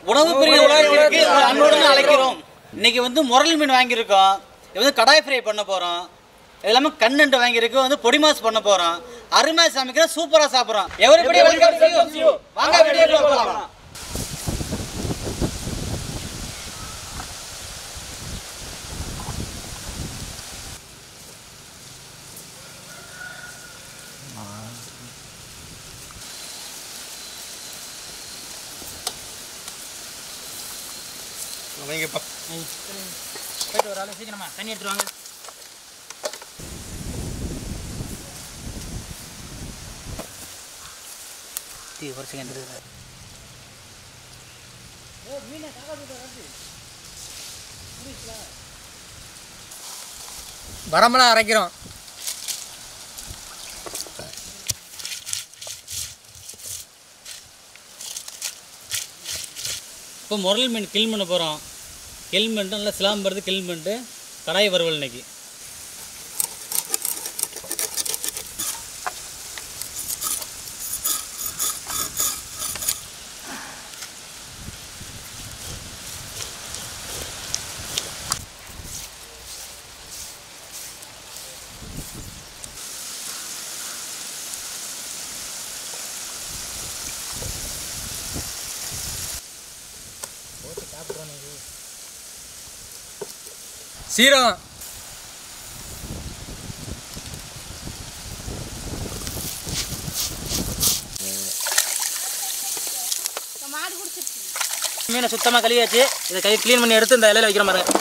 உணவு பிரிய உலகத்திற்கு உங்களை அன்புடன் அழைக்கிறோம் இன்னைக்கு வந்து முரல் மீன் வாங்கியிருக்கோம் இது வந்து கடாய் ஃப்ரை பண்ண போகிறோம் எல்லாமே கண்ணண்டு வாங்கியிருக்கு வந்து பொடி மாஸ் பண்ண போகிறோம் அருமையாக சமைக்கிறோம் சூப்பராக சாப்பிட்றோம் எவரிபடி வெல்கம் டு யூ வாங்க வீடியோக்குள்ள போகலாம் வைங்கப்பா போயிட்டு ஒரு ஆளு சீக்கிரமா தண்ணி எடுத்துட்டு வாங்க டீ ஒரு செகண்ட் வரமெல்லாம் அரைக்கிறோம் இப்போ முரல் மீன் கிளீன் பண்ண போகிறோம் கிளீன் பண்ணிட்டு நல்லா சிலாம்பு எடுத்து கிளீன் பண்ணிட்டு கடாய் வறுவல் இன்னைக்கு சீரகம் மீனை சுத்தமாக கழுவியாச்சு இதை கை க்ளீன் பண்ணி எடுத்து இந்த இலையில வைக்கிற பாருங்க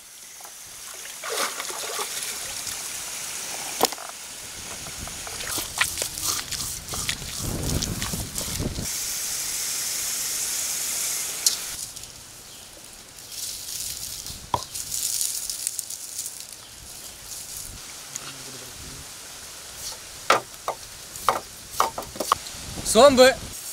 சோம்பு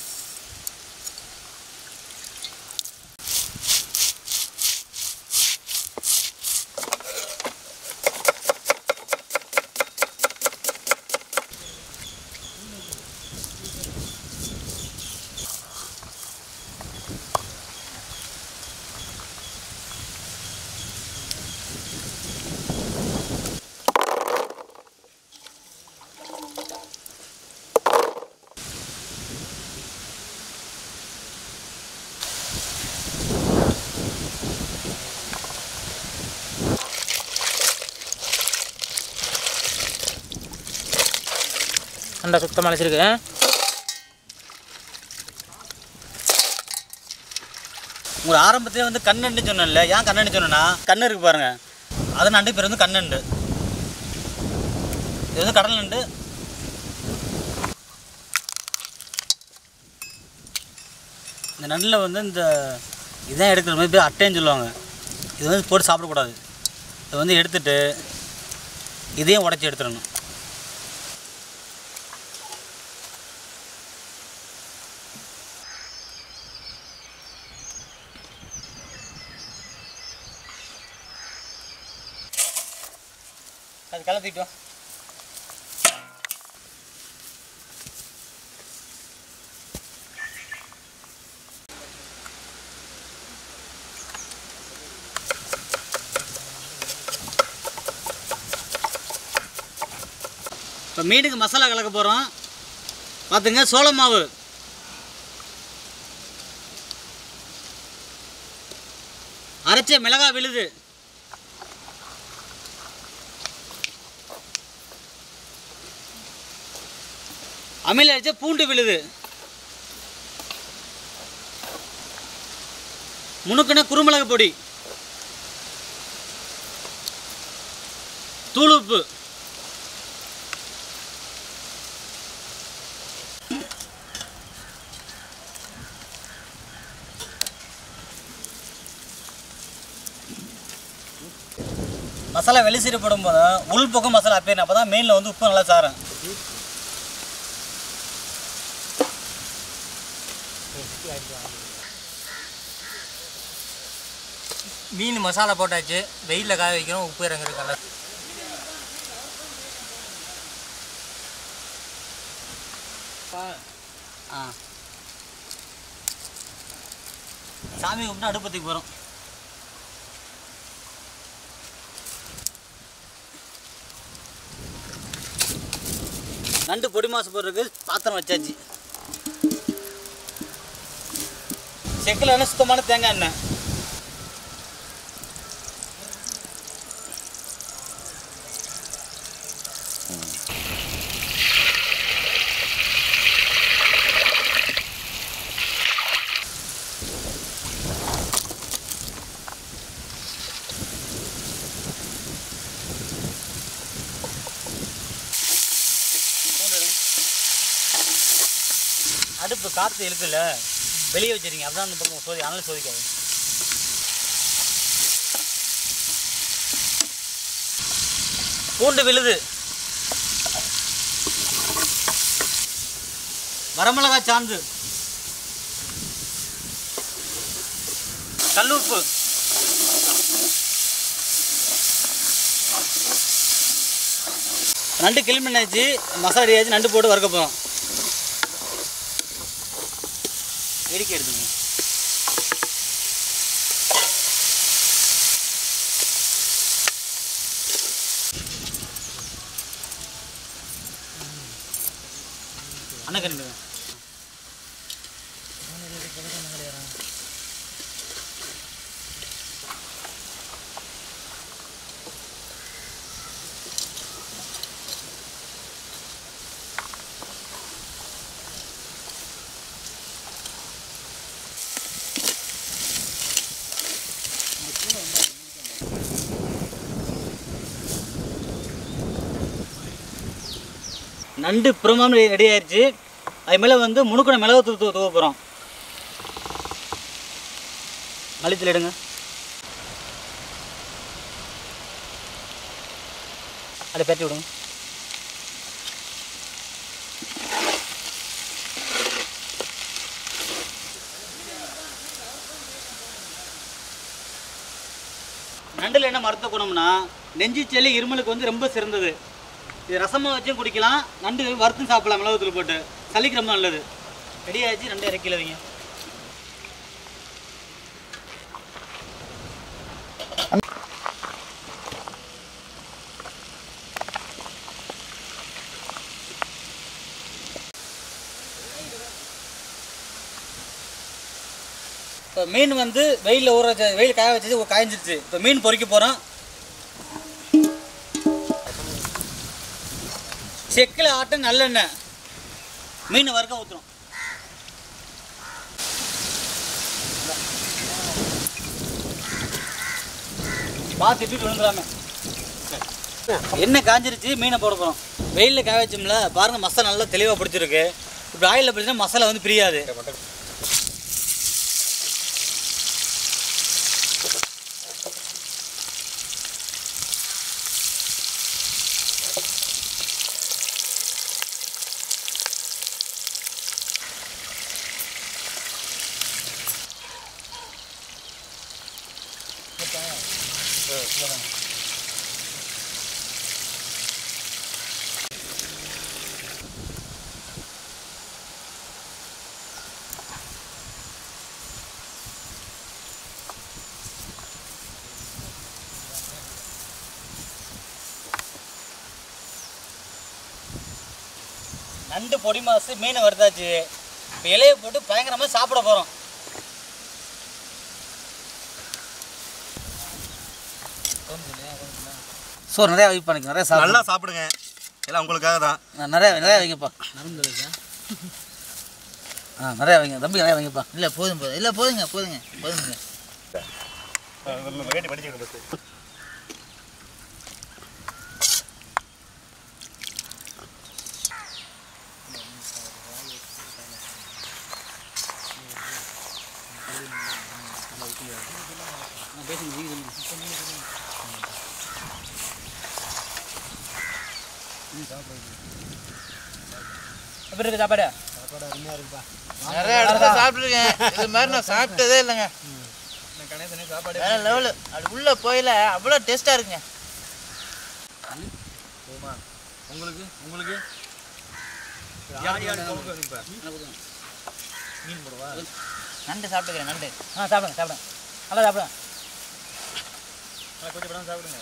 அண்டா சுத்தமாக அழைச்சிருக்கு உங்களை ஆரம்பத்திலே வந்து கண்ணண்டு சொன்னேன்ல ஏன் கண்ணண்டு சொன்னேன்னா கண்ணு இருக்கு பாருங்க அது நண்டு பேர் வந்து கண்ணண்டு இது வந்து கடல் நண்டு இந்த நண்டில் வந்து இந்த இதான் எடுக்கிற மாதிரி பேர் அட்டைன்னு சொல்லுவாங்க இது வந்து போட்டு சாப்பிடக்கூடாது இதை வந்து எடுத்துட்டு இதையும் உடச்சி எடுத்துடணும் அது கலத்திட்டு வா. இப்போ மீனுக்கு மசாலா கலக்க போகிறோம் பார்த்துங்க சோள மாவு அரைச்ச மிளகாய் விழுது அமில அடிச்ச பூண்டு விழுது முணுக்குன குருமிளகு பொடி தூள் உப்பு மசாலா வெளிசீடு போடும்போது உள் பக்கம் மசாலா அப்பேன் அப்போ தான் மீனில் வந்து உப்பு நல்லா சாரும் மீன் மசாலா போட்டாச்சு வெயிலில் காய வைக்கிறோம் உப்பு இறங்குறதுக்கால ஆ சாமி கும்பிட்டு அடுப்பத்துக்கு போகிறோம் நண்டு பொடி மாசு போடுறதுக்கு பாத்திரம் வச்சாச்சு செக்கில் எண்ணெய் சுத்தமான தேங்காய் எண்ணெய் அடுப்பு காற்று இருக்குல்ல வெளியே வச்சிருங்க அதான் அந்த பக்கம் சோதி அதனால சோதிக்காது பூண்டு விழுது வரமிளகாய் சாந்து கல்லுப்பு நண்டு கிளீன் பண்ணியாச்சு மசாலா ரெடியாச்சு நண்டு போட்டு வறுக்க போகிறோம் இடிக்க எடுத்துங்க அண்ணக்கண்டு நண்டு பிரமாம் ரெடி ஆயிடுச்சு அது மேலே வந்து முணுக்கண மிளகு தூ தூ போகிறோம் மல்லித்தில் எடுங்க அதை பற்றி விடுங்க நண்டில் என்ன மருத்துவ குணம்னா நெஞ்சு சளி இருமலுக்கு வந்து ரொம்ப சிறந்தது இது ரசமாக வச்சும் குடிக்கலாம் நண்டு வறுத்தும் சாப்பிடலாம் மிளகுத்தூள் போட்டு சளிக்கு ரொம்ப நல்லது ரெடி ஆச்சு ரெண்டு இறக்கில வைங்க இப்போ மீன் வந்து வெயிலில் ஊற வச்ச வெயில் காய வச்சது காய்ஞ்சிருச்சு இப்போ மீன் பொறிக்க போகிறோம் செக்கில் ஆட்ட நல்லெண்ணெய் மீன் வறுக்க ஊற்றுறோம் பார்த்து இட்டு விழுந்துடாம எண்ணெய் காஞ்சிருச்சு மீனை போட போகிறோம் வெயிலில் காய வச்சோம்ல பாருங்கள் மசாலா நல்லா தெளிவாக பிடிச்சிருக்கு இப்படி ஆயிலில் பிடிச்சா மசாலா வந்து பிரியாது நண்டு பொடி மாசு மீன் வறுத்தாச்சு இப்போ இலையை போட்டு பயங்கரமாக சாப்பிட போகிறோம் சோறு நிறையா வைப்பா எனக்கு நிறைய சாப்பிட நல்லா சாப்பிடுங்க எல்லாம் உங்களுக்காக தான் நிறைய நிறைய வைங்கப்பா ஆ நிறையா வைங்க தம்பி நிறையா வைங்கப்பா இல்லை போதும் போதும் இல்லை போதுங்க போதுங்க போதுங்க வேட்டி படிச்சுக்கிட்டு பஸ் எப்படி இருக்கு சாப்பாடு நிறைய இடத்துல சாப்பிட்ருக்கேன் இது மாதிரி நான் சாப்பிட்டதே இல்லைங்க வேற லெவலு அது உள்ள போயில அவ்வளோ டேஸ்ட்டாக இருக்குங்க உங்களுக்கு உங்களுக்கு மீன் போடுவா நண்டு சாப்பிட்டுக்கிறேன் நண்டு ஆ சாப்பிடுங்க சாப்பிடுங்க நல்லா சாப்பிடுங்க கொஞ்சம் படம் சாப்பிடுங்க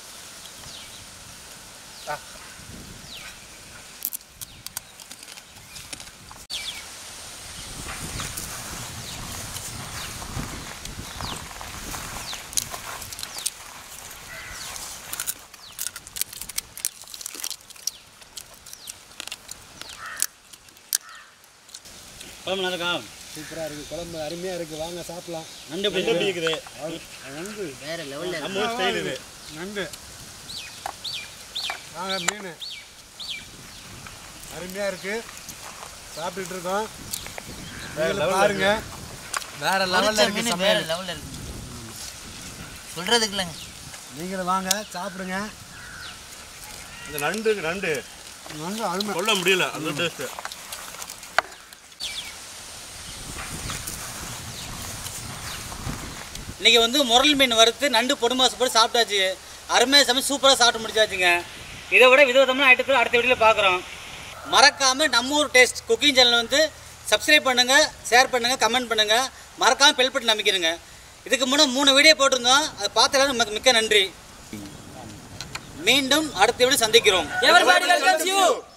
குழம்பு நல்லா இருக்கா சூப்பராக இருக்குது குழம்பு அருமையாக இருக்குது வாங்க சாப்பிடலாம் நண்டு எப்படி எப்படி இருக்கு? இருக்குது நண்டு வேற லெவலில் நம்ம ஊர் ஸ்டைல் இது நண்டு வாங்க மீன் அருமையாக இருக்குது சாப்பிட்டுட்டு இருக்கோம் நீங்களும் பாருங்க வேற லெவலில் இருக்கு மீன் வேற சமையல் லெவலில் இருக்கு சொல்றதுக்கு இல்லைங்க நீங்களும் வாங்க சாப்பிடுங்க இந்த நண்டு நண்டு நண்டு அருமை சொல்ல முடியல அந்த டேஸ்ட் இன்னைக்கு வந்து முரல் மீன் வறுத்து நண்டு பொடி மாசு போட்டு சாப்பிட்டாச்சு அருமையாக சமைச்சு சூப்பராக சாப்பிட்டு முடிச்சாச்சுங்க இதை விட விதவிதமான ஐட்டத்தில் அடுத்த வீடியோவில் பார்க்குறோம் மறக்காமல் நம்ம ஊர் டேஸ்ட் குக்கிங் சேனல் வந்து சப்ஸ்கிரைப் பண்ணுங்கள் ஷேர் பண்ணுங்கள் கமெண்ட் பண்ணுங்கள் மறக்காமல் பெல் பட்டன் நம்பிக்கிறேங்க இதுக்கு முன்னே மூணு வீடியோ போட்டிருந்தோம் அதை பார்த்த எல்லாரும் நமக்கு மிக்க நன்றி மீண்டும் அடுத்த வீடியோ சந்திக்கிறோம் Everybody welcomes you.